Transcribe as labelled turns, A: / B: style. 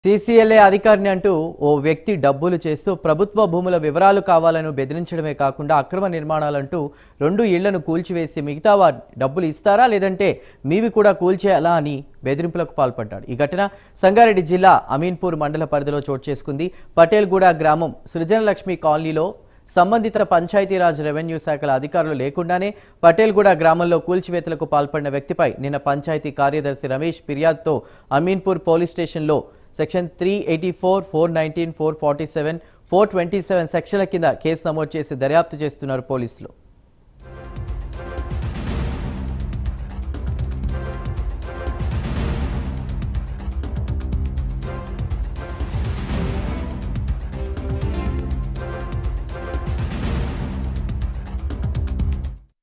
A: CCLA అధికారిని అంటూ ఓ వ్యక్తి డబ్బులు చేస్తూ ప్రభుత్వ భూముల వివరాలు కావాలని బెదిరించడమే కాకుండా అక్రమ నిర్మాణాలంటూ రెండు ఇళ్లను కూల్చివేసి మిగతా వారి డబ్బులు ఇస్తారా లేదంటే మీవి కూడా కూల్చేయాలా అని బెదిరింపులకు పాల్పడ్డాడు ఈ ఘటన సంగారెడ్డి జిల్లా అమీన్పూర్ మండల పరిధిలో చోటు చేసుకుంది పటేల్గూడ గ్రామం సృజనలక్ష్మి కాలనీలో సంబంధిత పంచాయతీరాజ్ రెవెన్యూ శాఖల అధికారులు లేకుండానే పటేల్గూడ గ్రామంలో కూల్చివేతలకు పాల్పడిన వ్యక్తిపై నిన్న పంచాయతీ కార్యదర్శి రమేష్ ఫిర్యాదుతో అమీన్పూర్ పోలీస్ స్టేషన్లో section three eighty four four nineteen four forty seven four twenty seven సెక్షన్ల కింద కేసు నమోదు చేసి దర్యాప్తు చేస్తున్నారు పోలీసులు